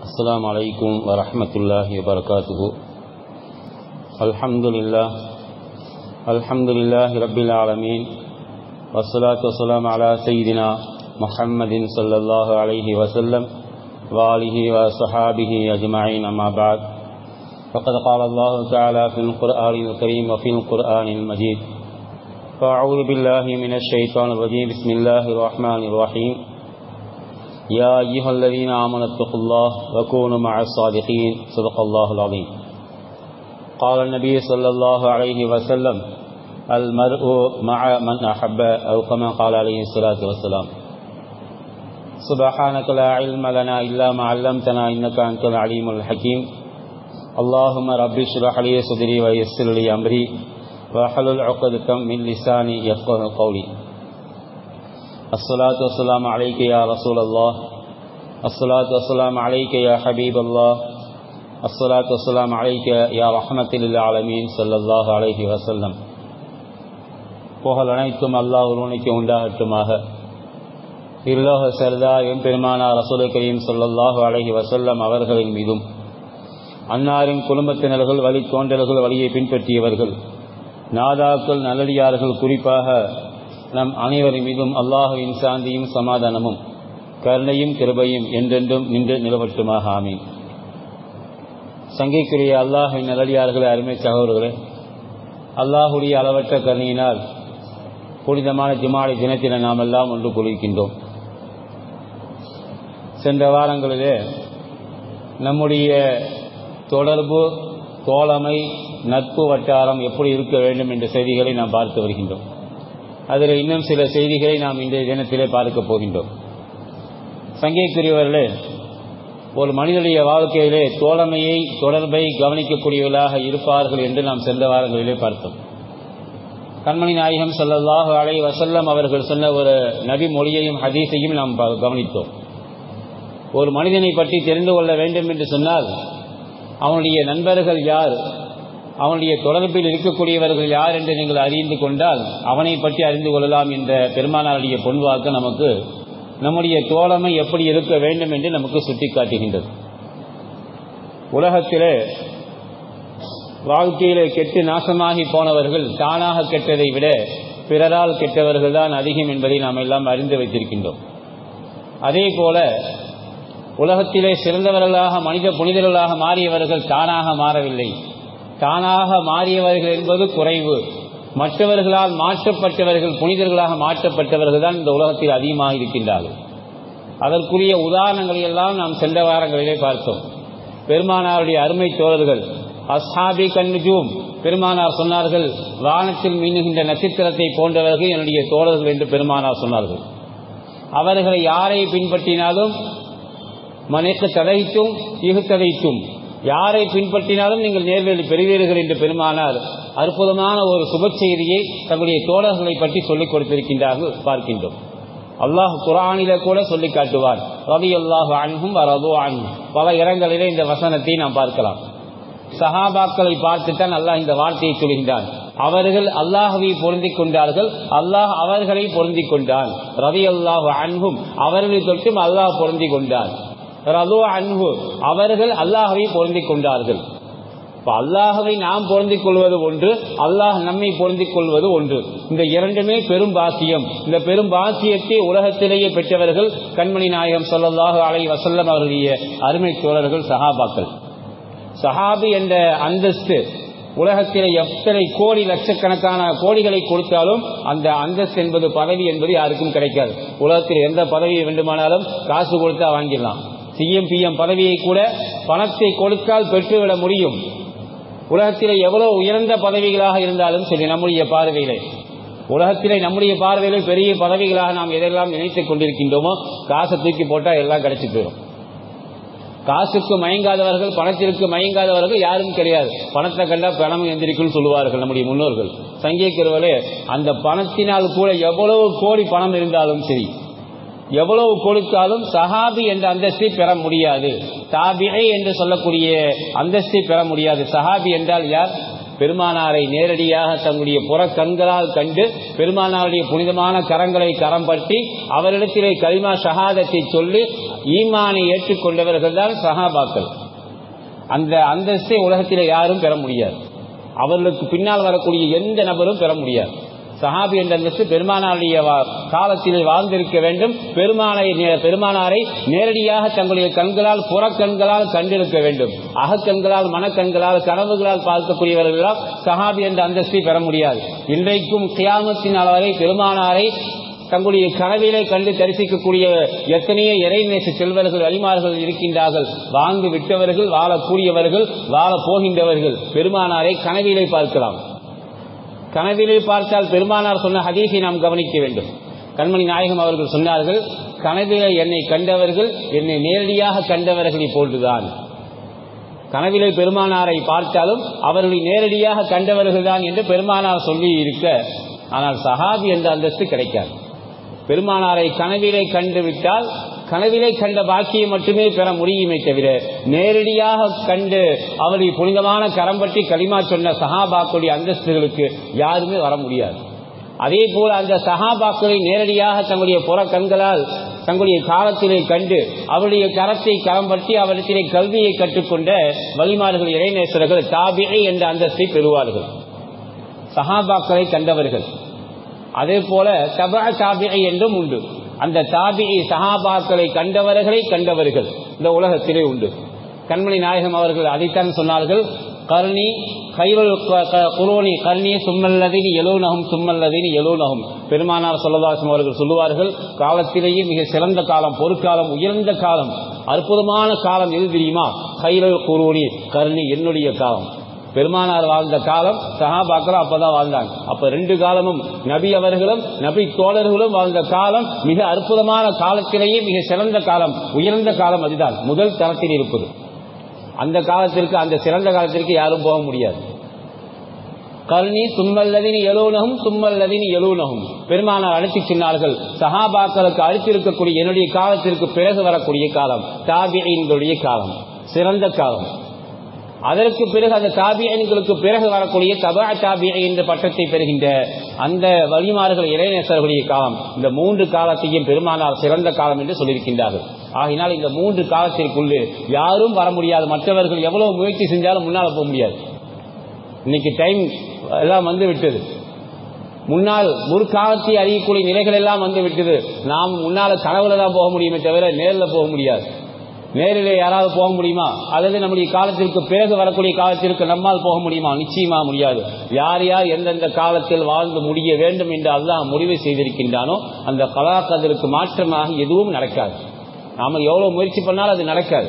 السلام عليكم ورحمة الله وبركاته الحمد لله الحمد لله رب العالمين والصلاة والسلام على سيدنا محمد صلى الله عليه وسلم وآله وصحابه أجمعين أما بعد فقد قال الله تعالى في القرآن الكريم وفي القرآن المجيد فأعوذ بالله من الشيطان الرجيم بسم الله الرحمن الرحيم يا أيها الذين آمنوا اتقوا الله وكونوا مع الصادقين صدق الله العظيم قال النبي صلى الله عليه وسلم المرء مع من أحب أو كما قال عليه الصلاة والسلام سبحانك لا علم لنا إلا ما علمتنا إنك أنت العليم الحكيم اللهم رب اشرح لي صدري ويسر لي أمري واحلل عقدة من لساني يفقه قولي الصلاة والسلام عليك يا رسول الله الصلاة والسلام عليك يا حبيب الله الصلاة والسلام عليك يا رحمة للعالمين صلى الله عليه وسلم புகழ் அனைத்தும் அல்லாஹ் ஒருவனுக்கு உண்டாகட்டுமாக இருலோக சர்தா எம்பெருமானா ரசூல் கரீம் சொல்லல்லாஹு அலஹி வசல்லம் அவர்களின் மீதும் அன்னாரின் குடும்பத்தினர்கள் வழி தோன்றல்கள் வழியை பின்பற்றியவர்கள் நாதாக்கள் நல்லடியார்கள் குறிப்பாக நம் அனைவரின் மீதும் அல்லாஹுவின் சாந்தியும் சமாதானமும் கருணையும் கிருபையும் என்றென்றும் நின்று நிலவட்டுமாக ஆமீன் சங்கைக்குரிய அல்லாஹின் நல்லடியார்களே அருமை சகோதரர்களே அல்லாஹுடைய அளவற்ற கருணையினால் புனிதமான ஜுமாலை தினத்தின நாம் எல்லாம் ஒன்று குளிக்கின்றோம் சென்ற வாரங்களிலே நம்முடைய தொடர்பு தோழமை நட்பு வட்டாரம் எப்படி இருக்க வேண்டும் என்ற செய்திகளை நாம் பார்த்து வருகின்றோம் அதில் இன்னும் சில செய்திகளை நாம் இன்றைய தினத்திலே பார்க்க போகின்றோம் சங்கைக்குரியவர்களே ஒரு மனிதனுடைய வாழ்க்கையிலே தோழமையை தொடர்பை கவனிக்கக்கூடியவர்களாக இருப்பார்கள் என்று நாம் சென்ற வாரங்களிலே பார்த்தோம் கண்மணி நாயகம் சல்லல்லாஹு அலை வசல்லம் அவர்கள் சொன்ன ஒரு நபி மொழியையும் ஹதீஸையும் நாம் கவனித்தோம் ஒரு மனிதனை பற்றி தெரிந்து கொள்ள வேண்டும் என்று சொன்னால் அவனுடைய நண்பர்கள் யார் அவனுடைய தொடர்பில் இருக்கக்கூடியவர்கள் யார் என்று நீங்கள் அறிந்து கொண்டால் அவனை பற்றி அறிந்து கொள்ளலாம் என்ற பெருமானாருடைய பொன்வாக்கு நமக்கு நம்முடைய தோழமை எப்படி இருக்க வேண்டும் என்று நமக்கு சுட்டிக்காட்டுகின்றது உலகத்திலே வாழ்க்கையிலே கெட்டு நாசமாகி போனவர்கள் தானாக கெட்டதை விட பிறரால் கெட்டவர்கள் தான் அதிகம் என்பதை நாம் எல்லாம் அறிந்து வைத்திருக்கின்றோம் அதே போல உலகத்திலே சிறந்தவர்களாக மனித புனிதர்களாக மாறியவர்கள் தானாக மாறவில்லை தானாக மாறியவர்கள் என்பது குறைவு மற்றவர்களால் மாற்றப்பட்டவர்கள் புனிதர்களாக மாற்றப்பட்டவர்கள் தான் இந்த உலகத்தில் அதிகமாக இருக்கின்றார்கள் அதற்குரிய உதாரணங்களை எல்லாம் நாம் சென்ற வாரங்களிலே பார்த்தோம் பெருமானாருடைய அருமை தோழர்கள் அஸ்ஹாபி கண்ணுஜூம் பெருமானார் சொன்னார்கள் வானத்தில் மின்னுகின்ற நட்சத்திரத்தை போன்றவர்கள் என்னுடைய தோழர்கள் என்று பெருமானார் சொன்னார்கள் அவர்களை யாரை பின்பற்றினாலும் மனைக்கு ததைத்தும் இகுத்ததைத்தும் யாரை பின்பற்றினாலும் நீங்கள் நேர்வழி பெறுவீர்கள் என்று பெருமானார் அற்புதமான ஒரு சுப செய்தியை தங்களுடைய தோழர்களை பற்றி சொல்லிக் கொடுத்திருக்கின்றார்கள் பார்க்கின்றோம் அல்லாஹ் குரானில கூட சொல்லி காட்டுவார் ரவி அல்லாஹ் அணுகும் வரதோ அணுகும் பல இடங்களிலே இந்த வசனத்தை நாம் பார்க்கலாம் சஹாபாக்களை பார்த்துத்தான் அல்லாஹ் இந்த வார்த்தையை சொல்கின்றான் அவர்கள் அல்லாஹவை பொருந்திக் கொண்டார்கள் அல்லாஹ் அவர்களை பொருந்திக் கொண்டான் ரவி அல்லாஹ் அன்பும் அவர்களை தொட்டும் அல்லாஹ் பொருந்திக் கொண்டான் ரதோ அன்பு அவர்கள் அல்லாஹவை பொருந்திக் கொண்டார்கள் அல்லாஹவை நாம் பொருந்திக் கொள்வது ஒன்று அல்லாஹ் நம்மை பொருந்திக் கொள்வது ஒன்று இந்த இரண்டுமே பெரும் பாக்கியம் இந்த பெரும் பாக்கியத்தை உலகத்திலேயே பெற்றவர்கள் கண்மணி நாயகம் சொல்லல்லாஹு அலை வசல்லம் அவர்களுடைய அருமை தோழர்கள் சஹாபாக்கள் சஹாபி என்ற அந்தஸ்து உலகத்தில் எத்தனை கோடி லட்சக்கணக்கான கோடிகளை கொடுத்தாலும் அந்த அந்தஸ்து என்பது பதவி என்பது யாருக்கும் கிடைக்காது உலகத்தில் எந்த பதவியை வேண்டுமானாலும் காசு கொடுத்தா வாங்கிடலாம் சிஎம் பிஎம் பதவியை கூட பணத்தை கொடுத்தால் பெற்றுவிட முடியும் உலகத்திலே எவ்வளவு உயர்ந்த பதவிகளாக இருந்தாலும் சரி நம்முடைய பார்வையிலே உலகத்திலே நம்முடைய பார்வையிலே பெரிய பதவிகளாக நாம் எதெல்லாம் நினைத்துக் கொண்டிருக்கின்றோமோ காசை தூக்கி போட்டால் எல்லாம் கிடைச்சி போயிடும் காசுக்கு மயங்காதவர்கள் பணத்திற்கு மயங்காதவர்கள் யாரும் கிடையாது பணத்தை கண்டா பணம் எந்திரிக்கும் சொல்லுவார்கள் நம்முடைய முன்னோர்கள் சங்கீக்கிறவர்களே அந்த பணத்தினால் கூட எவ்வளவு கோடி பணம் இருந்தாலும் சரி எவ்வளவு கொடுத்தாலும் சஹாபி என்ற அந்தஸ்தை பெற முடியாது தாபிகை என்று சொல்லக்கூடிய அந்தஸ்தை பெற முடியாது சஹாபி என்றால் யார் பெருமானாரை நேரடியாக தங்களுடைய புற கண்களால் கண்டு பெருமானாருடைய புனிதமான கரங்களை கரம் பற்றி அவரிடத்திலே கலிமா ஷஹாதத்தை சொல்லி ஈமானை ஏற்றுக்கொண்டவர்கள் தான் சஹாபாக்கள் அந்த அந்தஸ்தை உலகத்திலே யாரும் பெற முடியாது அவர்களுக்கு பின்னால் வரக்கூடிய எந்த நபரும் பெற முடியாது சஹாபி என்ற அந்தஸ்து பெருமானாருடைய காலத்திலே வாழ்ந்திருக்க வேண்டும் பெருமானை பெருமானாரை நேரடியாக தங்களுடைய கண்களால் புறக்கண்களால் கண்டிருக்க வேண்டும் அகக்கண்களால் மனக்கண்களால் கனவுகளால் பார்க்கக்கூடியவர்களால் சஹாபி என்ற அந்தஸ்தை பெற முடியாது இன்றைக்கும் கியாமத்தின் அளவரை பெருமானாரை தங்களுடைய கனவிலை கண்டு தரிசிக்கக்கூடிய எத்தனையோ இறைநேச செல்வர்கள் அலிமார்கள் இருக்கின்றார்கள் வாழ்ந்து விட்டவர்கள் வாழக்கூடியவர்கள் வாழ போகின்றவர்கள் பெருமானாரை கனவிலை பார்க்கலாம் கனவிலே பார்த்தால் பெருமானார் சொன்ன ஹதீஸை நாம் கவனிக்க வேண்டும் கண்மணி நாயகம் அவர்கள் சொன்னார்கள் கனவிலே என்னை கண்டவர்கள் என்னை நேரடியாக கண்டவர்களை போன்றுதான் கனவிலே பெருமானாரை பார்த்தாலும் அவர்களை நேரடியாக கண்டவர்கள் தான் என்று பெருமானார் சொல்லி இருக்க ஆனால் சஹாபி என்ற அந்தஸ்து கிடைக்காது பெருமானாரை கனவிலே கண்டு விட்டால் கனவிலே கண்ட பாக்கியம் மட்டுமே பெற முடியுமே தவிர நேரடியாக கண்டு அவரை புனிதமான கரம் பற்றி களிமா சொன்ன சஹாபாக்களுடைய அந்தஸ்துகளுக்கு யாருமே வர முடியாது அதே போல அந்த சஹாபாக்களை நேரடியாக தங்களுடைய புற கண்களால் தங்களுடைய காலத்திலே கண்டு அவருடைய கரத்தை கரம் பற்றி அவரிடத்திலே கல்வியை கற்றுக்கொண்ட வழிமாறுகள் இறைநேசர்கள் தாபிகை என்ற அந்தஸ்தை பெறுவார்கள் சஹாபாக்களை கண்டவர்கள் அதே போல தபா தாபிகை என்றும் உண்டு அந்த தாபிகை சஹாபாக்களை கண்டவர்களை கண்டவர்கள் இந்த உலகத்திலே உண்டு கண்மணி நாயகம் அவர்கள் அதைத்தான் சொன்னார்கள் கர்ணி கைவல் குரோனி கர்ணி சும்மல்லதின் எழுநகம் சும்மல்லதின் எழுநகம் பெருமானார் சொல்லதாசம் அவர்கள் சொல்லுவார்கள் காலத்திலேயே மிக சிறந்த காலம் பொற்காலம் உயர்ந்த காலம் அற்புதமான காலம் எது தெரியுமா கைவல் குரோனி கர்ணி என்னுடைய காலம் பெருமானார் வாழ்ந்த காலம் சஹாபாக்களும் அப்பதான் வாழ்ந்தாங்க அப்ப ரெண்டு காலமும் நபி அவர்களும் நபி தோழர்களும் வாழ்ந்த காலம் மிக அற்புதமான காலத்திலேயே மிக சிறந்த காலம் உயர்ந்த காலம் அதுதான் முதல் தரத்தில் இருப்பது அந்த காலத்திற்கு அந்த சிறந்த காலத்திற்கு யாரும் போக முடியாது கல்னி சும்மல்லதின் எழுநகும் சும்மல்லதின் எழுநகும் பெருமானார் அழைத்து சொன்னார்கள் சஹாபாக்களுக்கு அழைத்திருக்கக்கூடிய என்னுடைய காலத்திற்கு பிறகு வரக்கூடிய காலம் தாபியின்களுடைய காலம் சிறந்த காலம் அதற்கு பிறகு அந்த தாபியன்களுக்கு பிறகு வரக்கூடிய தபா தாபிய என்ற பட்டத்தை பெறுகின்ற அந்த வழிமாறுகள் இளைஞர்களுடைய காலம் இந்த மூன்று காலத்தையும் பெருமானார் சிறந்த காலம் என்று சொல்லியிருக்கின்றார்கள் ஆகினால் இந்த மூன்று காலத்திற்குள்ளே யாரும் வர முடியாது மற்றவர்கள் எவ்வளவு முயற்சி செஞ்சாலும் முன்னால் போக முடியாது இன்னைக்கு டைம் எல்லாம் வந்து விட்டது முன்னால் முற்காலத்தை அறியக்கூடிய நிலைகள் எல்லாம் வந்து விட்டது நாம் முன்னால கனவுல தான் போக முடியுமே தவிர நேரில் போக முடியாது நேரிலே யாராவது போக முடியுமா அல்லது நம்முடைய காலத்திற்கு பிறகு வரக்கூடிய காலத்திற்கு நம்மால் போக முடியுமா நிச்சயமா முடியாது யார் யார் எந்தெந்த காலத்தில் வாழ்ந்து முடிய வேண்டும் என்று அல்லாஹ் முடிவு செய்திருக்கின்றானோ அந்த கலாக்கதற்கு மாற்றமாக எதுவும் நடக்காது நாம எவ்வளவு முயற்சி பண்ணாலும் அது நடக்காது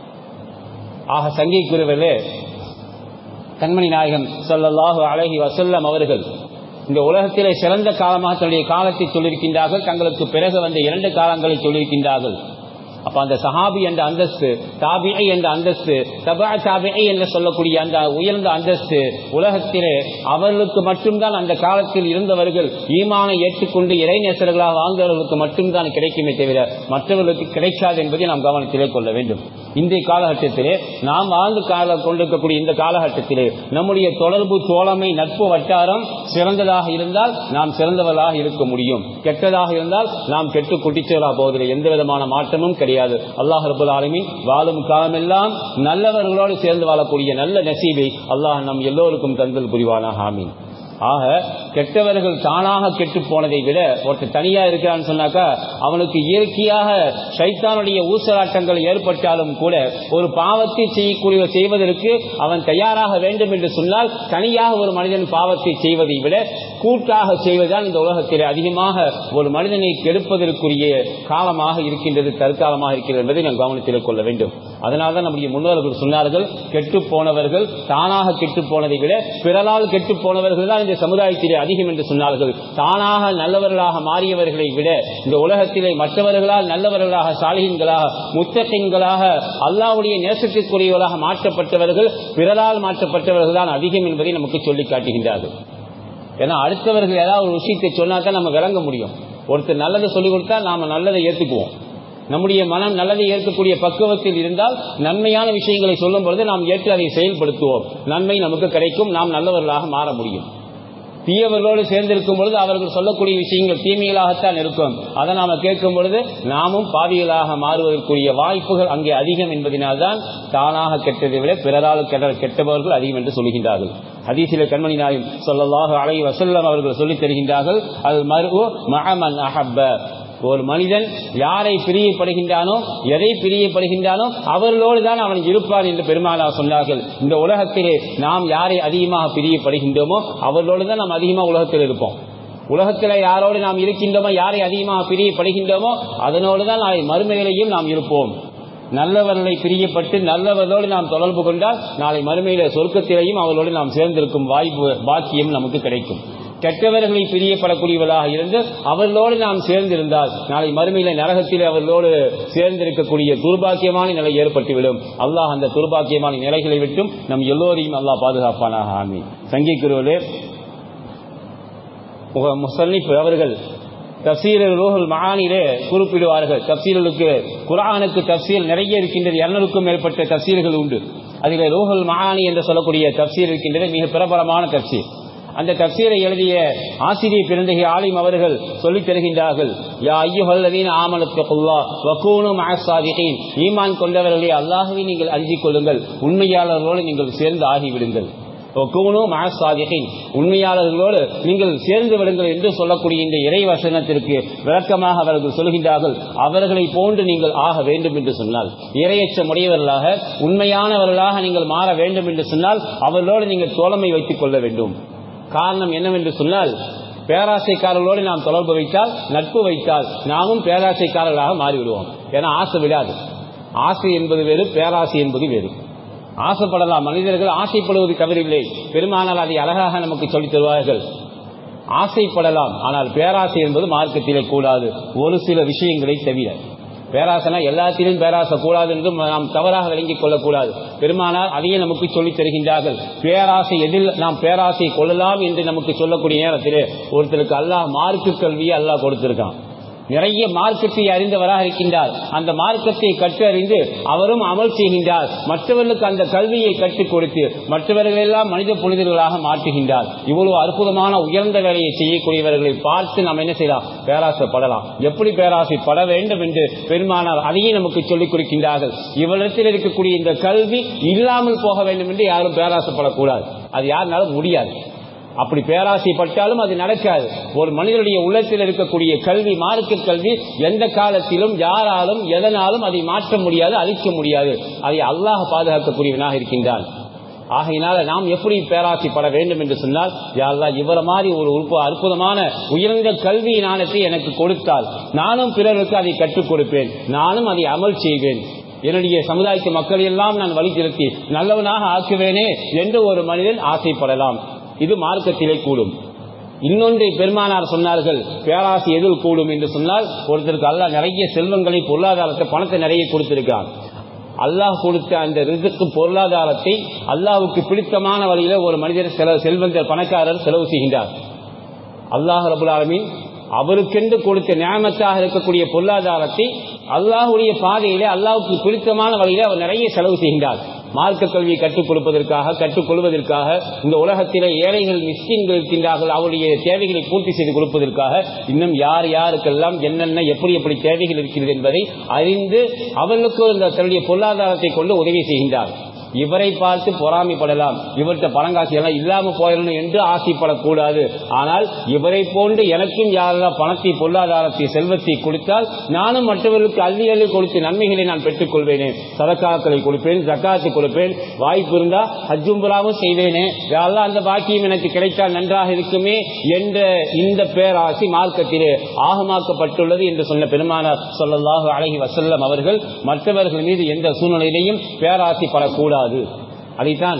ஆக சங்கிக்குரியவர்களே கண்மணி நாயகம் சொல்லல்லாஹு அழகி வசல்லம் அவர்கள் இந்த உலகத்திலே சிறந்த காலமாக தன்னுடைய காலத்தை சொல்லியிருக்கின்றார்கள் தங்களுக்கு பிறகு வந்த இரண்டு காலங்களை சொல்லியிருக்கின்றார்கள் அப்ப அந்த சஹாபி என்ற அந்தஸ்து தாபிஐ என்ற அந்தஸ்து தபா தாபிஐ என்று சொல்லக்கூடிய அந்த உயர்ந்த அந்தஸ்து உலகத்திலே அவர்களுக்கு மட்டும்தான் அந்த காலத்தில் இருந்தவர்கள் ஈமானை ஏற்றுக்கொண்டு இறைநேசர்களாக வாழ்ந்தவர்களுக்கு மட்டும்தான் கிடைக்குமே தவிர மற்றவர்களுக்கு கிடைக்காது என்பதை நாம் கவனத்திலே கொள்ள வேண்டும் இன்றைய காலகட்டத்திலே நாம் வாழ்ந்து கால கொண்டிருக்கக்கூடிய இந்த காலகட்டத்திலே நம்முடைய தொடர்பு தோழமை நட்பு வட்டாரம் சிறந்ததாக இருந்தால் நாம் சிறந்தவர்களாக இருக்க முடியும் கெட்டதாக இருந்தால் நாம் கெட்டு குட்டிச்சவராக போவதில்லை எந்த விதமான மாற்றமும் கிடையாது அல்லாஹ் ரபுல் ஆலமின் வாழும் காலமெல்லாம் நல்லவர்களோடு சேர்ந்து வாழக்கூடிய நல்ல நசீபை அல்லாஹ் நம் எல்லோருக்கும் தந்தல் புரிவானாக ஆமீன் ஆக கெட்டவர்கள் தானாக கெட்டு போனதை விட ஒருத்தர் தனியா இருக்கிறான்னு சொன்னாக்கா அவனுக்கு இயற்கையாக சைத்தானுடைய ஊசலாட்டங்கள் ஏற்பட்டாலும் கூட ஒரு பாவத்தை செய்யக்கூடிய செய்வதற்கு அவன் தயாராக வேண்டும் என்று சொன்னால் தனியாக ஒரு மனிதன் பாவத்தை செய்வதை விட கூட்டாக செய்வதுதான் இந்த உலகத்தில் அதிகமாக ஒரு மனிதனை கெடுப்பதற்குரிய காலமாக இருக்கின்றது தற்காலமாக இருக்கிறது என்பதை நாம் கவனத்தில் கொள்ள வேண்டும் அதனால்தான் நம்முடைய முன்னோர்கள் சொன்னார்கள் கெட்டு போனவர்கள் தானாக கெட்டு போனதை விட பிறலால் கெட்டு போனவர்கள் தான் இந்த சமுதாயத்திலே அதிகம் என்று சொன்னார்கள் தானாக நல்லவர்களாக மாறியவர்களை விட இந்த உலகத்திலே மற்றவர்களால் நல்லவர்களாக சாலிகங்களாக முத்தகங்களாக அல்லாவுடைய நேசத்திற்குரியவர்களாக மாற்றப்பட்டவர்கள் பிறரால் மாற்றப்பட்டவர்கள் தான் அதிகம் என்பதை நமக்கு சொல்லி காட்டுகின்றார்கள் ஏன்னா அடுத்தவர்கள் ஏதாவது ஒரு விஷயத்தை சொன்னா தான் நம்ம விளங்க முடியும் ஒருத்தர் நல்லதை சொல்லிக் கொடுத்தா நாம நல்லதை ஏற்றுக்குவோம் நம்முடைய மனம் நல்லதை ஏற்கக்கூடிய பக்குவத்தில் இருந்தால் நன்மையான விஷயங்களை சொல்லும் பொழுது நாம் ஏற்று அதை செயல்படுத்துவோம் நன்மை நமக்கு கிடைக்கும் நாம் நல்லவர்களாக மாற முடியும் தீயவர்களோடு சேர்ந்திருக்கும் பொழுது அவர்கள் சொல்லக்கூடிய விஷயங்கள் தீமைகளாகத்தான் இருக்கும் அதை நாம கேட்கும் பொழுது நாமும் பாவிகளாக மாறுவதற்குரிய வாய்ப்புகள் அங்கே அதிகம் என்பதனால்தான் தானாக கெட்டதை விட பிறரால் கெட்ட கெட்டவர்கள் அதிகம் என்று சொல்கின்றார்கள் ஹதீசில கண்மணி நாயும் சொல்லலாக அலை வசல்லம் அவர்கள் சொல்லித் தருகின்றார்கள் அல் மரு மஹமன் அஹப்ப ஒரு மனிதன் யாரை பிரியப்படுகின்றானோ எதை பிரியப்படுகின்றானோ அவர்களோடு தான் அவன் இருப்பான் என்று பெருமானார் சொன்னார்கள் இந்த உலகத்திலே நாம் யாரை அதிகமாக பிரியப்படுகின்றோமோ அவர்களோடு தான் நாம் அதிகமாக உலகத்தில் இருப்போம் உலகத்தில் யாரோடு நாம் இருக்கின்றோமோ யாரை அதிகமாக பிரியப்படுகின்றோமோ அதனோடு தான் நாளை மறுமையிலையும் நாம் இருப்போம் நல்லவர்களை பிரியப்பட்டு நல்லவர்களோடு நாம் தொடர்பு கொண்டால் நாளை மறுமையில சொர்க்கத்திலேயும் அவர்களோடு நாம் சேர்ந்திருக்கும் வாய்ப்பு பாக்கியம் நமக்கு கிடைக்கும் கெட்டவர்களை பிரியப்படக்கூடியவர்களாக இருந்து அவர்களோடு நாம் சேர்ந்திருந்தால் நாளை மறுமையில நரகத்தில் அவர்களோடு சேர்ந்திருக்கக்கூடிய துர்பாக்கியமான நிலை ஏற்பட்டுவிடும் அல்லாஹ் அந்த துர்பாக்கியமான நிலைகளை விட்டும் நம் எல்லோரையும் அல்லாஹ் பாதுகாப்பானாக ஆமி சங்கிக்குருவலே முசன்னிப் அவர்கள் தப்சீர் ரோஹுல் மகானிலே குறிப்பிடுவார்கள் தப்சீர்களுக்கு குரானுக்கு தப்சீல் நிறைய இருக்கின்றது இருநூறுக்கும் மேற்பட்ட தப்சீல்கள் உண்டு அதில் ரோஹுல் மகானி என்று சொல்லக்கூடிய தப்சீர் இருக்கின்றது மிக பிரபலமான தப்சீர் அந்த தப்சீரை எழுதிய ஆசிரியர் பிறந்தகை ஆலிம் அவர்கள் சொல்லித் தருகின்றார்கள் யா ஐயுஹல்லதீன ஆமனத்துக்குல்லா வக்கூனு மஹசாதிகீன் ஈமான் கொண்டவர்களே அல்லாஹுவை நீங்கள் அஞ்சிக் கொள்ளுங்கள் உண்மையாளர்களோடு நீங்கள் சேர்ந்து ஆகிவிடுங்கள் உண்மையாளர்களோடு நீங்கள் சேர்ந்து விடுங்கள் என்று சொல்லக்கூடிய இந்த இறை வசனத்திற்கு விளக்கமாக அவர்கள் சொல்கின்றார்கள் அவர்களை போன்று நீங்கள் ஆக வேண்டும் என்று சொன்னால் இரையச்சம் உடையவர்களாக உண்மையானவர்களாக நீங்கள் மாற வேண்டும் என்று சொன்னால் அவர்களோடு நீங்கள் தோழமை வைத்துக் கொள்ள வேண்டும் காரணம் என்னவென்று சொன்னால் பேராசைக்காரர்களோடு நாம் தொடர்பு வைத்தால் நட்பு வைத்தால் நாமும் பேராசைக்காரர்களாக மாறிவிடுவோம் ஏன்னா ஆசை விடாது ஆசை என்பது வேறு பேராசை என்பது வேறு ஆசைப்படலாம் மனிதர்கள் ஆசைப்படுவது தவறில்லை பெருமானால் அதை அழகாக நமக்கு சொல்லித் தருவார்கள் ஆசைப்படலாம் ஆனால் பேராசை என்பது மார்க்கத்திலே கூடாது ஒரு சில விஷயங்களை தவிர பேராசனா எல்லாத்திலும் பேராசை கூடாது என்று நாம் தவறாக விளங்கிக் கொள்ளக்கூடாது பெருமானார் அதையே நமக்கு சொல்லித் தருகின்றார்கள் பேராசை எதில் நாம் பேராசை கொள்ளலாம் என்று நமக்கு சொல்லக்கூடிய நேரத்திலே ஒருத்தருக்கு அல்லாஹ் மார்க்கு கல்வியை அல்லாஹ் கொடுத்திருக்கான் நிறைய மார்க்கத்தை அறிந்தவராக இருக்கின்றார் அந்த மார்க்கத்தை கற்றறிந்து அவரும் அமல் செய்கின்றார் மற்றவர்களுக்கு அந்த கல்வியை கற்றுக் கொடுத்து மற்றவர்களெல்லாம் மனித புனிதர்களாக மாற்றுகின்றார் இவ்வளவு அற்புதமான உயர்ந்த வேலையை செய்யக்கூடியவர்களை பார்த்து நாம் என்ன செய்யலாம் பேராசைப்படலாம் எப்படி பேராசைப்பட வேண்டும் என்று பெருமானார் அதையே நமக்கு சொல்லிக் கொடுக்கின்றார்கள் இவரிடத்தில் இருக்கக்கூடிய இந்த கல்வி இல்லாமல் போக வேண்டும் என்று யாரும் பேராசைப்படக்கூடாது அது யாருனாலும் முடியாது அப்படி பேராசைப்பட்டாலும் அது நடக்காது ஒரு மனிதனுடைய உள்ளத்தில் இருக்கக்கூடிய கல்வி மார்க்க கல்வி எந்த காலத்திலும் யாராலும் எதனாலும் அதை மாற்ற முடியாது அழிக்க முடியாது அதை அல்லாஹ் பாதுகாக்கக்கூடியவனாக இருக்கின்றான் ஆகையினால நாம் எப்படி பேராசைப்பட வேண்டும் என்று சொன்னால் யாரெல்லாம் இவர மாதிரி ஒரு அற்புதமான உயர்ந்த கல்வி ஞானத்தை எனக்கு கொடுத்தால் நானும் பிறருக்கு அதை கற்றுக் கொடுப்பேன் நானும் அதை அமல் செய்வேன் என்னுடைய சமுதாயத்து மக்கள் எல்லாம் நான் வழி செலுத்தி நல்லவனாக ஆக்குவேனே என்று ஒரு மனிதன் ஆசைப்படலாம் இது மார்க்கத்திலே கூடும் இன்னொன்றை பெருமானார் சொன்னார்கள் பேராசை எதில் கூடும் என்று சொன்னால் ஒருத்தருக்கு அல்லாஹ் நிறைய செல்வங்களை பொருளாதாரத்தை பணத்தை நிறைய கொடுத்திருக்கான் அல்லாஹ் கொடுத்த அந்த ரிசுக்கு பொருளாதாரத்தை அல்லாஹுக்கு பிடித்தமான வழியில ஒரு மனிதர் செலவு செல்வந்தர் பணக்காரர் செலவு செய்கின்றார் அல்லாஹ் ரபுல் ஆலமீன் அவருக்கென்று கொடுத்த நியாமத்தாக இருக்கக்கூடிய பொருளாதாரத்தை அல்லாஹுடைய பாதையிலே அல்லாஹுக்கு பிடித்தமான வழியில அவர் நிறைய செலவு செய்கின்றார் மார்க்க கல்வியை கற்றுக் கொடுப்பதற்காக கற்றுக் கொள்வதற்காக இந்த உலகத்திலே ஏழைகள் மிஸ்கின்கள் இருக்கின்றார்கள் அவருடைய தேவைகளை பூர்த்தி செய்து கொடுப்பதற்காக இன்னும் யார் யாருக்கெல்லாம் என்னென்ன எப்படி எப்படி தேவைகள் இருக்கிறது என்பதை அறிந்து அவர்களுக்கு இந்த தன்னுடைய பொருளாதாரத்தை கொண்டு உதவி செய்கின்றார் இவரை பார்த்து பொறாமைப்படலாம் இவர்கிட்ட பணங்காசி எல்லாம் இல்லாம போயிடணும் என்று ஆசைப்படக்கூடாது ஆனால் இவரை போன்று எனக்கும் யாரெல்லாம் பணத்தை பொருளாதாரத்தை செல்வத்தை கொடுத்தால் நானும் மற்றவர்களுக்கு அள்ளி அள்ளி கொடுத்து நன்மைகளை நான் பெற்றுக் கொள்வேனே சதக்காக்களை கொடுப்பேன் ஜக்காத்து கொடுப்பேன் வாய்ப்பு இருந்தா ஹஜ்ஜும்புராவும் செய்வேனே யாரெல்லாம் அந்த பாக்கியம் எனக்கு கிடைத்தால் நன்றாக இருக்குமே என்ற இந்த பேராசி மார்க்கத்திலே ஆகமாக்கப்பட்டுள்ளது என்று சொன்ன பெருமானார் சொல்லல்லாஹு அழகி வசல்லம் அவர்கள் மற்றவர்கள் மீது எந்த சூழ்நிலையிலையும் பேராசிப்படக்கூடாது கூடாது அதைத்தான்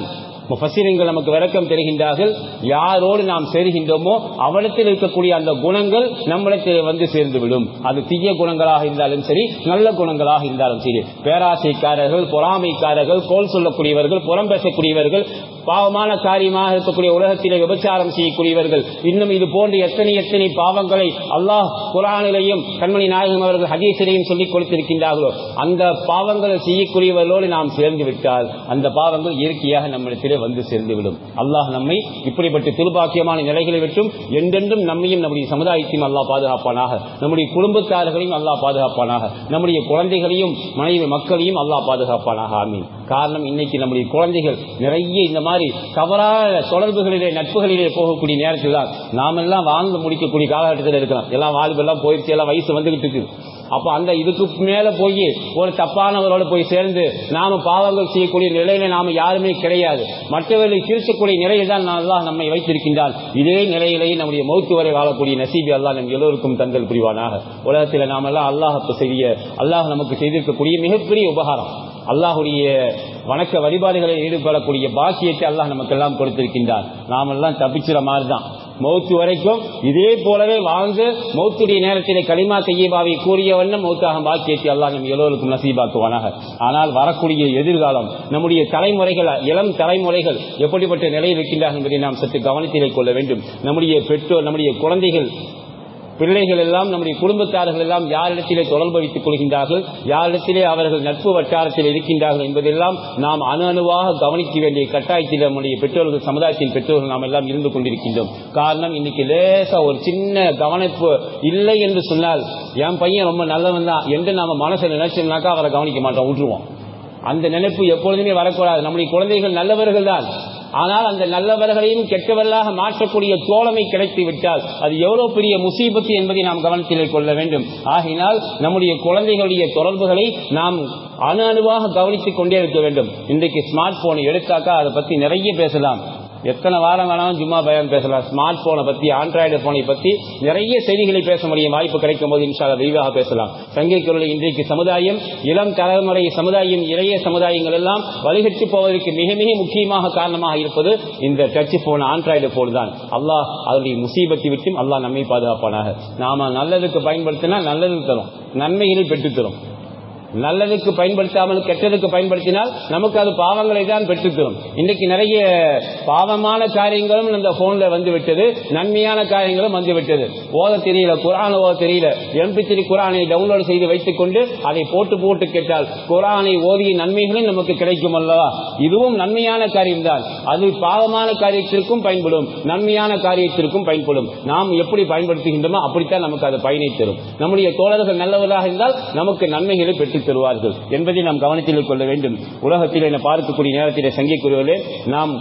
முஃபசிரங்கள் நமக்கு விளக்கம் தருகின்றார்கள் யாரோடு நாம் சேருகின்றோமோ அவனத்தில் இருக்கக்கூடிய அந்த குணங்கள் நம்மிடத்தில் வந்து சேர்ந்துவிடும் அது தீய குணங்களாக இருந்தாலும் சரி நல்ல குணங்களாக இருந்தாலும் சரி பேராசைக்காரர்கள் பொறாமைக்காரர்கள் கோல் சொல்லக்கூடியவர்கள் புறம் பேசக்கூடியவர்கள் பாவமான காரியமாக இருக்கக்கூடிய உலகத்திலே விபச்சாரம் செய்யக்கூடியவர்கள் இன்னும் இது போன்ற எத்தனை எத்தனை பாவங்களை அல்லாஹ் குரானிலையும் கண்மணி நாயகம் அவர்கள் ஹதீசிலையும் சொல்லிக் கொடுத்திருக்கின்றார்களோ அந்த பாவங்களை செய்யக்கூடியவர்களோடு நாம் சேர்ந்து விட்டால் அந்த பாவங்கள் இயற்கையாக நம்மிடத்திலே வந்து சேர்ந்துவிடும் அல்லாஹ் நம்மை இப்படிப்பட்ட திருபாக்கியமான நிலைகளை விட்டும் என்றென்றும் நம்மையும் நம்முடைய சமுதாயத்தையும் அல்லாஹ் பாதுகாப்பானாக நம்முடைய குடும்பத்தார்களையும் அல்லாஹ் பாதுகாப்பானாக நம்முடைய குழந்தைகளையும் மனைவி மக்களையும் அல்லாஹ் பாதுகாப்பானாக ஆமீன் காரணம் இன்னைக்கு நம்முடைய குழந்தைகள் நிறைய இந்த மாதிரி தவறான தொடர்புகளிலே நட்புகளிலே போகக்கூடிய நேரத்தில் தான் நாம எல்லாம் வாழ்ந்து முடிக்கக்கூடிய காலகட்டத்தில் இருக்கிறோம் எல்லாம் வாழ்வெல்லாம் போயிடுச்சு எல்லாம் வயசு வந்துகிட்டு இருக்குது அப்ப அந்த இதுக்கு மேல போய் ஒரு தப்பானவரோட போய் சேர்ந்து நாம பாவங்கள் செய்யக்கூடிய நிலையில நாம யாருமே கிடையாது மற்றவர்களை திருச்சக்கூடிய நிலையில் தான் அல்லாஹ் நம்மை வைத்திருக்கின்றான் இதே நிலையிலேயே நம்முடைய மௌத்து வரை வாழக்கூடிய நசீபி அல்லாஹ் நம் எல்லோருக்கும் தந்தல் புரிவானாக உலகத்தில் நாம எல்லாம் அல்லாஹ் செய்ய அல்லாஹ் நமக்கு செய்திருக்கக்கூடிய மிகப்பெரிய உபகாரம் அல்லாஹுடைய வணக்க வழிபாடுகளை ஈடுபடக்கூடிய பாக்கியத்தை அல்லாஹ் நமக்கெல்லாம் கொடுத்திருக்கின்றான் நாமெல்லாம் தப்பிச்சிட மாதிரி தான் மௌத்து வரைக்கும் இதே போலவே வாழ்ந்து மௌத்துடைய நேரத்திலே களிமா கையபாவை கூறிய வண்ணம் மௌத்தாக பாக்கியத்தை அல்லாஹ் நம் எல்லோருக்கும் நசீபாக்குவானாக ஆனால் வரக்கூடிய எதிர்காலம் நம்முடைய தலைமுறைகள் இளம் தலைமுறைகள் எப்படிப்பட்ட நிலையில் இருக்கின்றார்கள் என்பதை நாம் சற்று கவனத்திலே கொள்ள வேண்டும் நம்முடைய பெற்றோர் நம்முடைய குழந்தைகள் பிள்ளைகள் எல்லாம் நம்முடைய குடும்பத்தார்கள் எல்லாம் யாரிடத்திலே தொடர்பு வைத்துக் கொள்கின்றார்கள் யாரிடத்திலே அவர்கள் நட்பு வட்டாரத்தில் இருக்கின்றார்கள் என்பதெல்லாம் நாம் அணு அணுவாக கவனிக்க வேண்டிய கட்டாயத்தில் நம்முடைய பெற்றோர்கள் சமுதாயத்தின் பெற்றோர்கள் நாம் எல்லாம் இருந்து கொண்டிருக்கின்றோம் காரணம் இன்னைக்கு லேசா ஒரு சின்ன கவனிப்பு இல்லை என்று சொன்னால் என் பையன் ரொம்ப நல்லவன் தான் என்று நாம மனசில் நினைச்சோம்னாக்கா அவரை கவனிக்க மாட்டோம் விட்டுருவோம் அந்த நினைப்பு எப்பொழுதுமே வரக்கூடாது நம்முடைய குழந்தைகள் நல்லவர்கள் தான் ஆனால் அந்த நல்லவர்களையும் கெட்டவர்களாக மாற்றக்கூடிய தோழமை கிடைத்து விட்டால் அது எவ்வளவு பெரிய முசீபத்து என்பதை நாம் கவனத்தில் கொள்ள வேண்டும் ஆகினால் நம்முடைய குழந்தைகளுடைய தொடர்புகளை நாம் அணு அணுவாக கவனித்துக் கொண்டே இருக்க வேண்டும் இன்றைக்கு ஸ்மார்ட் போன் எடுத்தாக்கா அதை பத்தி நிறைய பேசலாம் எத்தனை வாரம் வேணாலும் சும்மா பயம் பேசலாம் ஸ்மார்ட் போனை பத்தி ஆண்ட்ராய்டு போனை பத்தி நிறைய செய்திகளை பேச முடியும் வாய்ப்பு கிடைக்கும் போது இன்ஷா விரிவாக பேசலாம் சங்கை குரல் இன்றைக்கு சமுதாயம் இளம் தலைமுறை சமுதாயம் இளைய சமுதாயங்கள் எல்லாம் வழிகட்டு போவதற்கு மிக மிக முக்கியமாக காரணமாக இருப்பது இந்த டச் போன் ஆண்ட்ராய்டு போன் தான் அல்லாஹ் அதனுடைய முசீபத்தை விட்டும் அல்லாஹ் நம்மை பாதுகாப்பானாக நாம நல்லதுக்கு பயன்படுத்தினா நல்லது தரும் நன்மைகளை பெற்றுத் தரும் நல்லதுக்கு பயன்படுத்தாமல் கெட்டதுக்கு பயன்படுத்தினால் நமக்கு அது பாவங்களை தான் பெற்றுத்தரும் இன்னைக்கு நிறைய பாவமான காரியங்களும் இந்த போன்ல வந்து விட்டது நன்மையான காரியங்களும் வந்து விட்டது ஓத தெரியல குரான் ஓத தெரியல எம்பி த்ரீ குரானை டவுன்லோட் செய்து வைத்துக் கொண்டு அதை போட்டு போட்டு கேட்டால் குரானை ஓதிய நன்மைகளும் நமக்கு கிடைக்கும் அல்லவா இதுவும் நன்மையான காரியம்தான் அது பாவமான காரியத்திற்கும் பயன்படும் நன்மையான காரியத்திற்கும் பயன்படும் நாம் எப்படி பயன்படுத்துகின்றோமோ அப்படித்தான் நமக்கு அது பயனை தரும் நம்முடைய தோழர்கள் நல்லவர்களாக இருந்தால் நமக்கு நன்மைகளை பெற்று பெற்றுத் தருவார்கள் என்பதை நாம் கவனத்தில் கொள்ள வேண்டும் உலகத்தில் என பார்க்கக்கூடிய நேரத்திலே சங்கிக்குரியவர்களே நாம்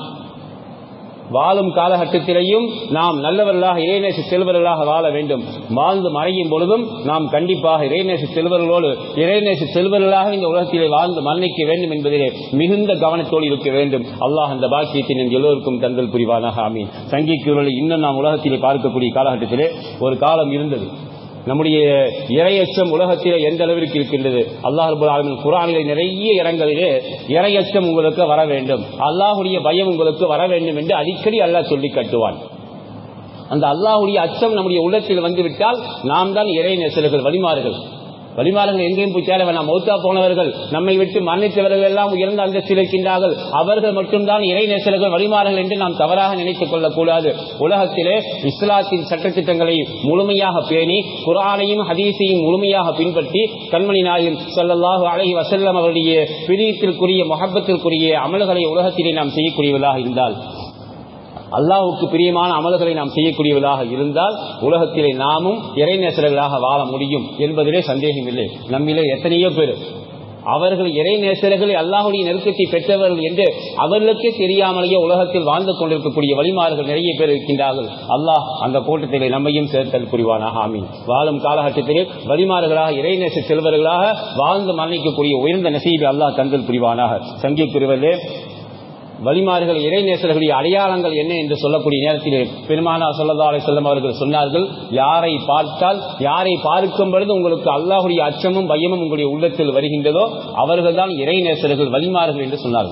வாழும் காலகட்டத்திலேயும் நாம் நல்லவர்களாக இறைநேச செல்வர்களாக வாழ வேண்டும் வாழ்ந்து மறையும் பொழுதும் நாம் கண்டிப்பாக இறைநேச செல்வர்களோடு இறைநேச செல்வர்களாக இந்த உலகத்திலே வாழ்ந்து மரணிக்க வேண்டும் என்பதிலே மிகுந்த கவனத்தோடு இருக்க வேண்டும் அல்லாஹ் அந்த பாக்கியத்தை நம் எல்லோருக்கும் தந்தல் புரிவானாக ஆமீன் சங்கிக்குரலை இன்னும் நாம் உலகத்திலே பார்க்கக்கூடிய காலகட்டத்திலே ஒரு காலம் இருந்தது நம்முடைய இரையச்சம் உலகத்திலே எந்த அளவிற்கு இருக்கின்றது அல்லாஹ் ரபுல் குரானிலே நிறைய இடங்களிலே இரையச்சம் உங்களுக்கு வர வேண்டும் அல்லாஹுடைய பயம் உங்களுக்கு வர வேண்டும் என்று அடிக்கடி அல்லாஹ் சொல்லி கட்டுவான் அந்த அல்லாஹுடைய அச்சம் நம்முடைய உள்ளத்தில் வந்துவிட்டால் நாம் தான் இறை நெசல்கள் வழிமாறுகள் வழிமாறுகள் எங்கேயும் போய் சேர வேணாம் மௌத்தா போனவர்கள் நம்மை விட்டு மன்னித்தவர்கள் எல்லாம் உயர்ந்த அந்தஸ்தில் இருக்கின்றார்கள் அவர்கள் மட்டும்தான் இறை நேசர்கள் வழிமாறுகள் என்று நாம் தவறாக நினைத்துக் கொள்ளக்கூடாது உலகத்திலே இஸ்லாத்தின் சட்டத்திட்டங்களை முழுமையாக பேணி குரானையும் ஹதீஸையும் முழுமையாக பின்பற்றி கண்மணி நாயும் சொல்லல்லாஹு அலஹி வசல்லம் அவருடைய பிரியத்திற்குரிய மொஹப்பத்திற்குரிய அமல்களை உலகத்திலே நாம் செய்யக்கூடியவர்களாக இருந்தால் அல்லாவுக்கு பிரியமான அமல்களை நாம் செய்யக்கூடியவர்களாக இருந்தால் உலகத்திலே நாமும் இறைநேசர்களாக வாழ முடியும் என்பதிலே சந்தேகம் இல்லை நம்மிலே எத்தனையோ பேர் அவர்கள் இறை நேசர்கள் அல்லாஹுடைய நெருக்கத்தை பெற்றவர்கள் என்று அவர்களுக்கே தெரியாமலேயே உலகத்தில் வாழ்ந்து கொண்டிருக்கக்கூடிய வழிமாறுகள் நிறைய பேர் இருக்கின்றார்கள் அல்லாஹ் அந்த கூட்டத்திலே நம்மையும் சேர்த்தல் புரிவானாக ஆமீன் வாழும் காலகட்டத்திலே வழிமாறுகளாக இறைநேச செல்வர்களாக வாழ்ந்து மரணிக்கக்கூடிய உயர்ந்த நசீபை அல்லாஹ் தந்தல் புரிவானாக சங்கிக்குருவலே வழிமாறுகள் இறைநேசர்களுடைய அடையாளங்கள் என்ன என்று சொல்லக்கூடிய நேரத்திலே பெருமானா சொல்லதாலை செல்லும் அவர்கள் சொன்னார்கள் யாரை பார்த்தால் யாரை பார்க்கும் பொழுது உங்களுக்கு அல்லாஹுடைய அச்சமும் பயமும் உங்களுடைய உள்ளத்தில் வருகின்றதோ அவர்கள்தான் இறைநேசர்கள் வழிமாறுகள் என்று சொன்னார்கள்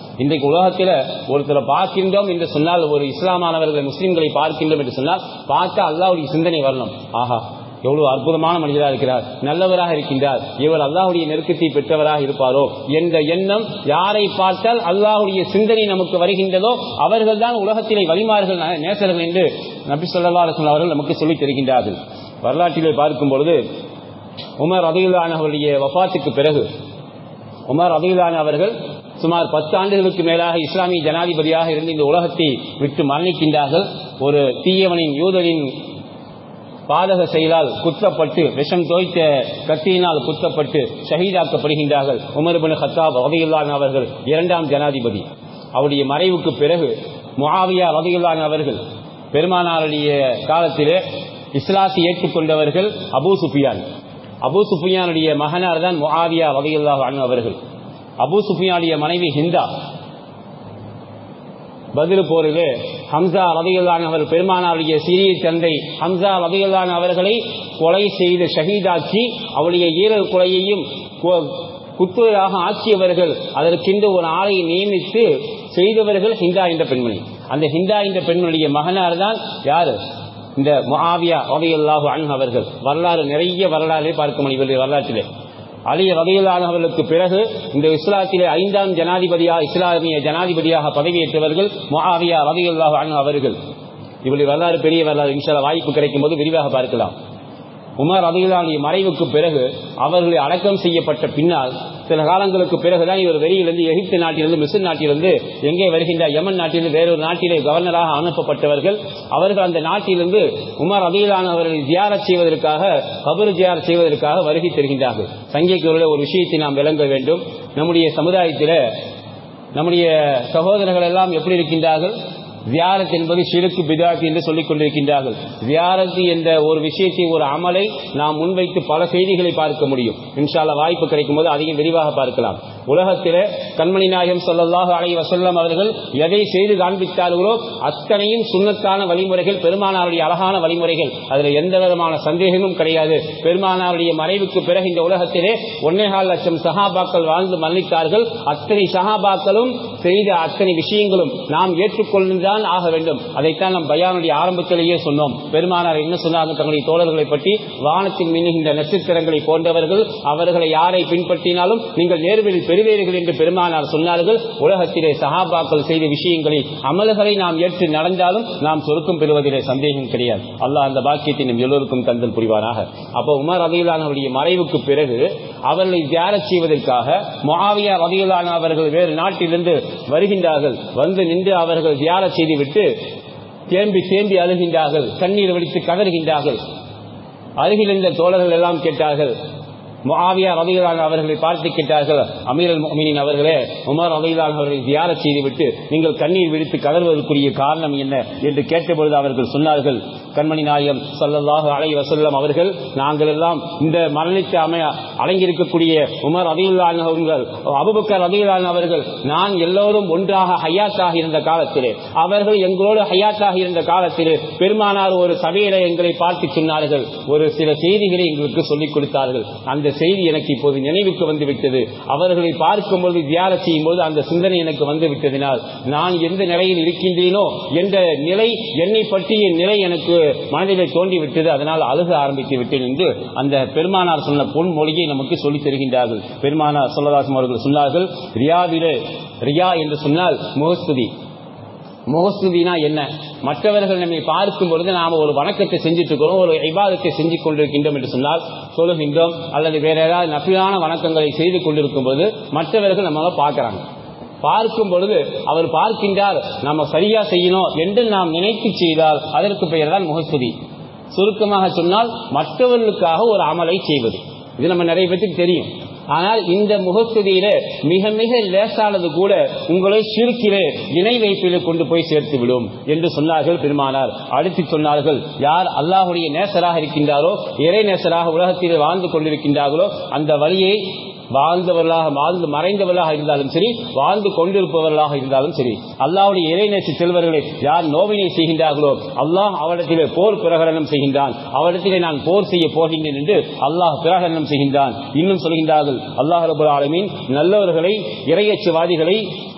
இன்றைக்கு உலகத்தில் ஒருத்தரை பார்க்கின்றோம் என்று சொன்னால் ஒரு இஸ்லாமானவர்களை முஸ்லிம்களை பார்க்கின்றோம் என்று சொன்னால் பார்த்தா அல்லாவுடைய சிந்தனை வரணும் ஆஹா எவ்வளவு அற்புதமான மனிதராக இருக்கிறார் நல்லவராக இருக்கின்றார் இவர் அல்லாஹுடைய நெருக்கத்தை பெற்றவராக இருப்பாரோ என்ற எண்ணம் யாரை பார்த்தால் அல்லாஹுடைய சிந்தனை நமக்கு வருகின்றதோ அவர்கள் தான் உலகத்திலே வழிமார்கள் நேசர்கள் என்று நபி சொல்லா அவர்கள் நமக்கு சொல்லித் தருகின்றார்கள் வரலாற்றிலே பார்க்கும் பொழுது உமர் அபிலான் அவருடைய வபாத்துக்கு பிறகு உமர் அபிலான் அவர்கள் சுமார் பத்து ஆண்டுகளுக்கு மேலாக இஸ்லாமிய ஜனாதிபதியாக இருந்து இந்த உலகத்தை விட்டு மரணிக்கின்றார்கள் ஒரு தீயவனின் யூதனின் பாதக செயலால் குத்தப்பட்டு விஷம் தோய்த்த கத்தியினால் குத்தப்பட்டு ஷஹீதாக்கப்படுகின்றார்கள் உமர்பின் ஹத்தாப் ரதியுல்லான் அவர்கள் இரண்டாம் ஜனாதிபதி அவருடைய மறைவுக்கு பிறகு முஆவியா ரதியுல்லான் அவர்கள் பெருமானாருடைய காலத்திலே இஸ்லாத்தை ஏற்றுக்கொண்டவர்கள் அபூ சுஃபியான் அபூ சுஃபியானுடைய மகனார் தான் முஆவியா ரதியுல்லாஹ் அனு அவர்கள் அபூ சுஃபியானுடைய மனைவி ஹிந்தா பதில் போரிலே ஹம்சா ரதியுல்லான் அவர் பெருமானாருடைய சிறிய தந்தை ஹம்சா ரதியுல்லான் அவர்களை கொலை செய்து ஷஹீதாக்கி அவருடைய ஈரல் கொலையையும் குத்துவராக ஆக்கியவர்கள் அதற்கென்று ஒரு ஆளை நியமித்து செய்தவர்கள் ஹிந்தா என்ற பெண்மணி அந்த ஹிந்தா என்ற பெண்மணிய மகனார் தான் யாரு இந்த முஆவியா ரதியுல்லாஹு அன்ஹு அவர்கள் வரலாறு நிறைய வரலாறு பார்க்க முடியும் இவருடைய வரலாற்றிலே அலி ரதியுல்லானவர்களுக்கு பிறகு இந்த இஸ்லாத்திலே ஐந்தாம் ஜனாதிபதியாக இஸ்லாமிய ஜனாதிபதியாக பதவியேற்றவர்கள் முஆவியா ரதியுல்லாஹு அன்ஹு அவர்கள் இவருடைய வரலாறு பெரிய வரலாறு இன்ஷால்லா வாய்ப்பு கிடைக்கும் போது விரிவாக பார்க்கலாம் உமர் ரதியுல்லானுடைய மறைவுக்கு பிறகு அவர்களை அடக்கம் செய்யப்பட்ட பின்னால் சில காலங்களுக்கு பிறகுதான் இவர் வெளியிலிருந்து எகிப்து நாட்டிலிருந்து மிஸ்ர் நாட்டிலிருந்து எங்கே வருகின்ற யமன் நாட்டிலிருந்து வேறொரு நாட்டிலே கவர்னராக அனுப்பப்பட்டவர்கள் அவர்கள் அந்த நாட்டிலிருந்து உமர் ரதியுல்லான் அவர்களை ஜியாரத் செய்வதற்காக கபர் ஜியாரத் செய்வதற்காக வருகை தருகின்றார்கள் சங்கைக்கு ஒரு விஷயத்தை நாம் விளங்க வேண்டும் நம்முடைய சமுதாயத்தில் நம்முடைய சகோதரர்கள் எல்லாம் எப்படி இருக்கின்றார்கள் ஜியாரத் என்பது ஷிருக்கு பிதாத் என்று சொல்லிக் கொண்டிருக்கின்றார்கள் ஜியாரத் என்ற ஒரு விஷயத்தை ஒரு அமலை நாம் முன்வைத்து பல செய்திகளை பார்க்க முடியும் இன்ஷால்ல வாய்ப்பு கிடைக்கும் போது அதிகம் விரிவாக பார்க்கலாம் உலகத்திலே கண்மணி நாயகம் சொல்லல்லாஹு அலை வசல்லம் அவர்கள் எதை செய்து காண்பித்தார்களோ அத்தனையும் சுண்ணத்தான வழிமுறைகள் பெருமானாருடைய அழகான வழிமுறைகள் அதில் எந்த விதமான சந்தேகமும் கிடையாது பெருமானாருடைய மறைவுக்கு பிறகு இந்த உலகத்திலே ஒன்னேகால் லட்சம் சகாபாக்கள் வாழ்ந்து மரணித்தார்கள் அத்தனை சகாபாக்களும் செய்த அத்தனை விஷயங்களும் நாம் ஏற்றுக்கொள்ளுதான் ஆக வேண்டும் அதைத்தான் நாம் பயானுடைய ஆரம்பத்திலேயே சொன்னோம் பெருமானார் என்ன சொன்னாங்க தங்களுடைய தோழர்களை பற்றி வானத்தில் மின்னுகின்ற நட்சத்திரங்களை போன்றவர்கள் அவர்களை யாரை பின்பற்றினாலும் நீங்கள் நேர்வழியில் பெறுவீர்கள் என்று பெருமானார் சொன்னார்கள் உலகத்திலே சஹாபாக்கள் செய்த விஷயங்களை அமல்களை நாம் ஏற்று நடந்தாலும் நாம் சொருக்கம் பெறுவதிலே சந்தேகம் கிடையாது அல்லாஹ் அந்த பாக்கியத்தை நம் எல்லோருக்கும் தந்தல் புரிவாராக அப்போ உமர் ரதியுல்லானுடைய மறைவுக்கு பிறகு அவர்களை தியானம் செய்வதற்காக மொஹாவியா ரதியுல்லான அவர்கள் வேறு நாட்டிலிருந்து வருகின்றார்கள் வந்து நின்று அவர்கள் தியானம் செய்துவிட்டு தேம்பி தேம்பி அழுகின்றார்கள் கண்ணீர் வடித்து கதறுகின்றார்கள் அருகில் இருந்த தோழர்கள் எல்லாம் கேட்டார்கள் முஆவியா ரதியுல்லான் அவர்களை பார்த்து கேட்டார்கள் அமீர் மொமினின் அவர்களே உமர் ரதியுல்லான் அவர்களை தியார செய்துவிட்டு நீங்கள் கண்ணீர் விடுத்து கதறுவதற்குரிய காரணம் என்ன என்று கேட்டபொழுது அவர்கள் சொன்னார்கள் கண்மணி நாயகம் சொல்லல்லாஹு அலை வசல்லம் அவர்கள் நாங்கள் எல்லாம் இந்த மரணித்து அமைய அடங்கியிருக்கக்கூடிய உமர் ரதியுல்லான் அவர்கள் அபுபக்கர் ரதியுல்லான் அவர்கள் நான் எல்லோரும் ஒன்றாக ஹயாத்தாக இருந்த காலத்திலே அவர்கள் எங்களோடு ஹயாத்தாக இருந்த காலத்திலே பெருமானார் ஒரு சபையில எங்களை பார்த்து சொன்னார்கள் ஒரு சில செய்திகளை எங்களுக்கு சொல்லிக் கொடுத்தார்கள் அந்த செய்தி எனக்கு இப்போது நினைவுக்கு வந்து விட்டது அவர்களை பார்க்கும்போது தியார செய்யும் போது அந்த சிந்தனை எனக்கு வந்து விட்டதினால் நான் எந்த நிலையில் இருக்கின்றேனோ என்ற நிலை என்னை பற்றிய நிலை எனக்கு மனதிலே தோண்டி விட்டது அதனால் அழுக ஆரம்பித்து விட்டேன் என்று அந்த பெருமானார் சொன்ன பொன் மொழியை நமக்கு சொல்லித் தருகின்றார்கள் பெருமானார் சொல்லதாசம் அவர்கள் சொன்னார்கள் ரியாவிலே ரியா என்று சொன்னால் முகஸ்துதி முகஸ்துதினா என்ன மற்றவர்கள் நம்மை பார்க்கும் பொழுது நாம ஒரு வணக்கத்தை செஞ்சுட்டு இருக்கிறோம் ஒரு இபாதத்தை செஞ்சு கொண்டிருக்கின்றோம் என்று சொன்னால் சொல்லுகின்றோம் அல்லது வேற ஏதாவது நபிலான வணக்கங்களை செய்து கொண்டிருக்கும் போது மற்றவர்கள் நம்மளை பார்க்கறாங்க பார்க்கும் பொழுது அவர் பார்க்கின்றார் நம்ம சரியா செய்யணும் என்று நாம் நினைத்து செய்தால் அதற்கு பெயர் தான் முகஸ்துதி சுருக்கமாக சொன்னால் மற்றவர்களுக்காக ஒரு அமலை செய்வது இது நம்ம நிறைய பேருக்கு தெரியும் ஆனால் இந்த முகஸ்துதியில மிக மிக லேசானது கூட உங்களை சிறுக்கிலே இணை வைப்பிலே கொண்டு போய் சேர்த்து விடும் என்று சொன்னார்கள் பெருமானார் அடுத்து சொன்னார்கள் யார் அல்லாஹுடைய நேசராக இருக்கின்றாரோ இறை நேசராக உலகத்தில் வாழ்ந்து கொண்டிருக்கின்றார்களோ அந்த வழியை வாழ்ந்தவர்களாக வாழ்ந்து மறைந்தவர்களாக இருந்தாலும் சரி வாழ்ந்து கொண்டிருப்பவர்களாக இருந்தாலும் சரி அல்லாவுடைய இறைநேசி செல்வர்களை யார் நோவினை செய்கின்றார்களோ அல்லாஹ் அவரிடத்திலே போர் பிரகடனம் செய்கின்றான் அவரிடத்திலே நான் போர் செய்ய போகின்றேன் என்று அல்லாஹ் பிரகடனம் செய்கின்றான் இன்னும் சொல்கின்றார்கள் அல்லாஹ் ரபுல் ஆலமீன் நல்லவர்களை இறையச்சுவாதிகளை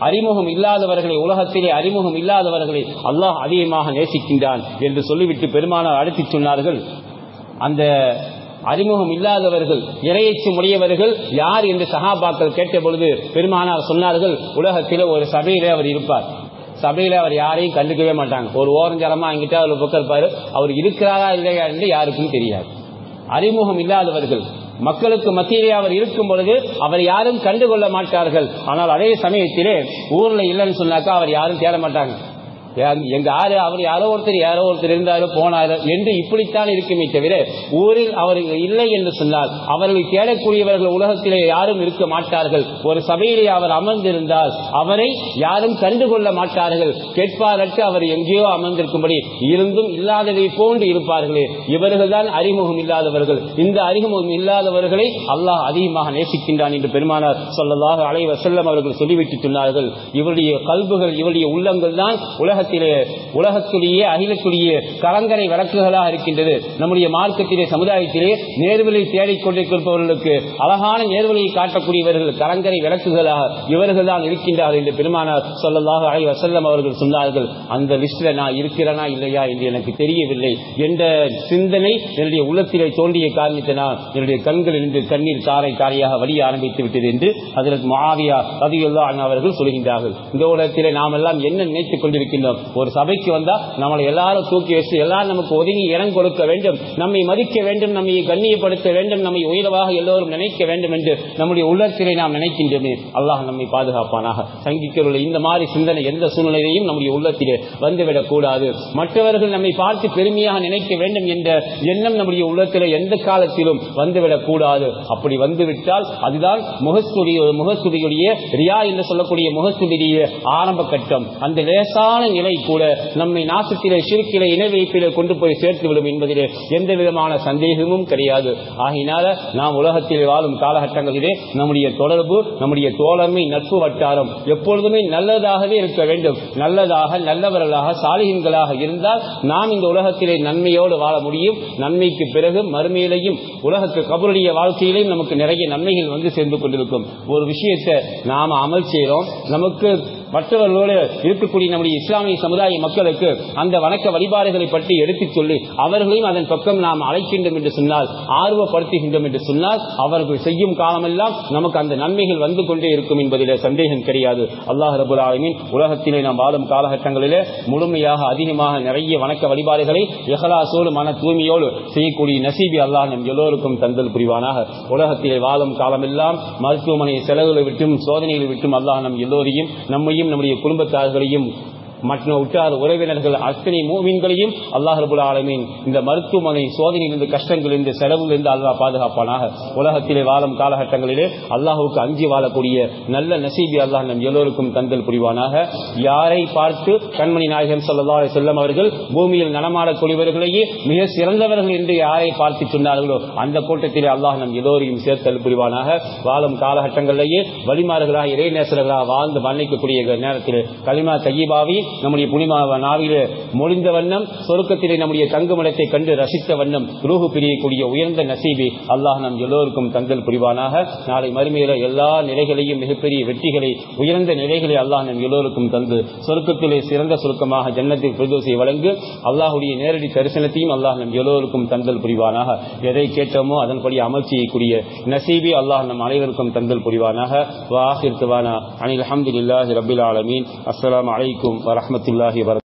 அறிமுகம் இல்லாதவர்களை உலகத்திலே அறிமுகம் இல்லாதவர்களை அல்லாஹ் அதிகமாக நேசிக்கின்றான் என்று சொல்லிவிட்டு பெருமானார் அடுத்து சொன்னார்கள் அந்த அறிமுகம் இல்லாதவர்கள் இறையச்சு உடையவர்கள் யார் என்று சகாபாக்கள் கேட்ட பொழுது பெருமானார் சொன்னார்கள் உலகத்தில் ஒரு சபையிலே அவர் இருப்பார் சபையில அவர் யாரையும் கண்டுக்கவே மாட்டாங்க ஒரு ஓரஞ்சலமா அங்கிட்ட அவர் பக்கம் இருப்பாரு அவர் இருக்கிறாரா இல்லையா என்று யாருக்கும் தெரியாது அறிமுகம் இல்லாதவர்கள் மக்களுக்கு மத்தியிலே அவர் இருக்கும் பொழுது அவர் யாரும் கண்டுகொள்ள மாட்டார்கள் ஆனால் அதே சமயத்திலே ஊர்ல இல்லைன்னு சொன்னாக்கா அவர் யாரும் தேட மாட்டாங்க எங்க ஆறு அவர் யாரோ ஒருத்தர் யாரோ ஒருத்தர் இருந்தாரோ போனாரோ என்று இப்படித்தான் இருக்குமே தவிர ஊரில் அவர் இல்லை என்று சொன்னால் அவர்களை தேடக்கூடியவர்கள் உலகத்திலே யாரும் இருக்க மாட்டார்கள் ஒரு சபையிலே அவர் அமர்ந்திருந்தால் அவரை யாரும் கண்டுகொள்ள மாட்டார்கள் கேட்பாரற்று அவர் எங்கேயோ அமர்ந்திருக்கும்படி இருந்தும் இல்லாததை போன்று இருப்பார்களே இவர்கள் தான் அறிமுகம் இல்லாதவர்கள் இந்த அறிமுகம் இல்லாதவர்களை அல்லாஹ் அதிகமாக நேசிக்கின்றான் என்று பெருமானார் சொல்லதாக அலைவ செல்லம் அவர்கள் சொல்லிவிட்டு சொன்னார்கள் இவருடைய கல்புகள் இவருடைய உள்ளங்கள் தான் உலக உலகத்திலே உலகத்துடைய அகிலத்துடைய கலங்கரை விளக்குகளாக இருக்கின்றது நம்முடைய மார்க்கத்திலே சமுதாயத்திலே நேர்வழி தேடிக் கொண்டிருப்பவர்களுக்கு அழகான நேர்வழியை காட்டக்கூடியவர்கள் கலங்கரை விளக்குகளாக இவர்கள் தான் இருக்கின்றார்கள் என்று பெருமானார் சொல்லலாக அலை வசல்லம் அவர்கள் சொன்னார்கள் அந்த லிஸ்ட்ல நான் இருக்கிறேனா இல்லையா என்று எனக்கு தெரியவில்லை என்ற சிந்தனை என்னுடைய உள்ளத்திலே தோன்றிய காரணத்தினால் என்னுடைய கண்களில் இருந்து கண்ணீர் தாரை தாரையாக வழிய ஆரம்பித்து விட்டது என்று அதற்கு மாவியா ரதியுல்லா அவர்கள் சொல்கின்றார்கள் இந்த உலகத்திலே நாம் எல்லாம் என்ன நினைத்துக் கொண்டிருக்கின்றோம் ஒரு சபைக்கு வந்தா நம்மளை எல்லாரும் தூக்கி வச்சு எல்லாரும் நமக்கு ஒதுங்கி இடம் கொடுக்க வேண்டும் நம்மை மதிக்க வேண்டும் நம்மை கண்ணியப்படுத்த வேண்டும் நம்மை உயர்வாக எல்லோரும் நினைக்க வேண்டும் என்று நம்முடைய உள்ளத்திலே நாம் நினைக்கின்றோமே அல்லாஹ் நம்மை பாதுகாப்பானாக சங்கிக்கருள் இந்த மாதிரி சிந்தனை எந்த சூழ்நிலையிலும் நம்முடைய உள்ளத்திலே வந்துவிடக் கூடாது மற்றவர்கள் நம்மை பார்த்து பெருமையாக நினைக்க வேண்டும் என்ற எண்ணம் நம்முடைய உள்ளத்திலே எந்த காலத்திலும் வந்துவிடக் கூடாது அப்படி வந்துவிட்டால் அதுதான் முகஸ்துடைய முகஸ்துதியுடைய ரியா என்று சொல்லக்கூடிய முகஸ்துதியுடைய ஆரம்ப கட்டம் அந்த லேசான நிலை கூட நம்மை நாசத்திலே சிறுக்கிலே இணை வைப்பிலே கொண்டு போய் சேர்த்து விடும் என்பதிலே எந்த விதமான சந்தேகமும் கிடையாது ஆகினால நாம் உலகத்தில் வாழும் காலகட்டங்களிலே நம்முடைய தொடர்பு நம்முடைய தோழமை நட்பு வட்டாரம் எப்பொழுதுமே நல்லதாகவே இருக்க வேண்டும் நல்லதாக நல்லவர்களாக சாலிகங்களாக இருந்தால் நாம் இந்த உலகத்திலே நன்மையோடு வாழ முடியும் நன்மைக்கு பிறகு மறுமையிலையும் உலகத்து கபருடைய வாழ்க்கையிலையும் நமக்கு நிறைய நன்மைகள் வந்து சேர்ந்து கொண்டிருக்கும் ஒரு விஷயத்தை நாம அமல் செய்யறோம் நமக்கு மற்றவர்களோடு இருக்கக்கூடிய நம்முடைய இஸ்லாமிய சமுதாய மக்களுக்கு அந்த வணக்க வழிபாடுகளை பற்றி எடுத்துச் சொல்லி அவர்களையும் அதன் பக்கம் நாம் அழைக்கின்றோம் என்று சொன்னால் ஆர்வப்படுத்துகின்றோம் என்று சொன்னால் அவர்கள் செய்யும் காலமெல்லாம் நமக்கு அந்த நன்மைகள் வந்து கொண்டே இருக்கும் என்பதிலே சந்தேகம் கிடையாது அல்லாஹ் ரபுல் ஆலமீன் உலகத்திலே நாம் வாழும் காலகட்டங்களிலே முழுமையாக அதிகமாக நிறைய வணக்க வழிபாடுகளை எஹலாசோடு மன தூய்மையோடு செய்யக்கூடிய நசீபி அல்லாஹ் நம் எல்லோருக்கும் தந்தல் புரிவானாக உலகத்திலே வாழும் காலமெல்லாம் மருத்துவமனை செலவுகளை விட்டும் சோதனைகளை விட்டும் அல்லாஹ் நம் எல்லோரையும் நம்மையும் நம்முடைய குடும்பத்தார்களையும் மற்ற உற்றார் உறவினர்கள் அத்தனை மூவின்களையும் அல்லாஹ் ரபுல் ஆலமீன் இந்த மருத்துவமனை சோதனையிலிருந்து கஷ்டங்களிலிருந்து செலவிலிருந்து அல்லாஹ் பாதுகாப்பானாக உலகத்திலே வாழும் காலகட்டங்களிலே அல்லாஹுக்கு அஞ்சி வாழக்கூடிய நல்ல நசீபி அல்லாஹ் நம் எல்லோருக்கும் தந்தல் புரிவானாக யாரை பார்த்து கண்மணி நாயகம் சொல்லா செல்லம் அவர்கள் பூமியில் நடமாடக்கூடியவர்களையே மிக சிறந்தவர்கள் என்று யாரை பார்த்து சொன்னார்களோ அந்த கூட்டத்திலே அல்லாஹ் நம் எல்லோரையும் சேர்த்தல் புரிவானாக வாழும் காலகட்டங்களிலேயே வழிமாறுகளாக இறைநேசர்களாக வாழ்ந்து மன்னிக்கக்கூடிய நேரத்தில் களிமா தையீபாவி நம்முடைய புனிமா நாவிலே மொழிந்த வண்ணம் சொருக்கத்திலே நம்முடைய தங்குமிடத்தை கண்டு ரசித்த வண்ணம் ரூஹு பிரியக்கூடிய உயர்ந்த நசீபி அல்லாஹ் நம் எல்லோருக்கும் தந்தல் புரிவானாக நாளை மறுமையில எல்லா நிலைகளையும் மிகப்பெரிய வெற்றிகளை உயர்ந்த நிலைகளை அல்லாஹ் நம் எல்லோருக்கும் தந்து சொருக்கத்திலே சிறந்த சுருக்கமாக ஜன்னத்தில் பிரதோசியை வழங்கு அல்லாஹுடைய நேரடி தரிசனத்தையும் அல்லாஹ் நம் எல்லோருக்கும் தந்தல் புரிவானாக எதை கேட்டோமோ அதன்படி அமல் செய்யக்கூடிய நசீபி அல்லாஹ் நம் அனைவருக்கும் தந்தல் புரிவானாக வாஹிர் துவானா அனில் அஹமதுல்லாஹி ரபில் ஆலமீன் அஸ்ஸலாமு அலைக்கும் வரஹ்மத்துல்லாஹி வபரகாத்துஹு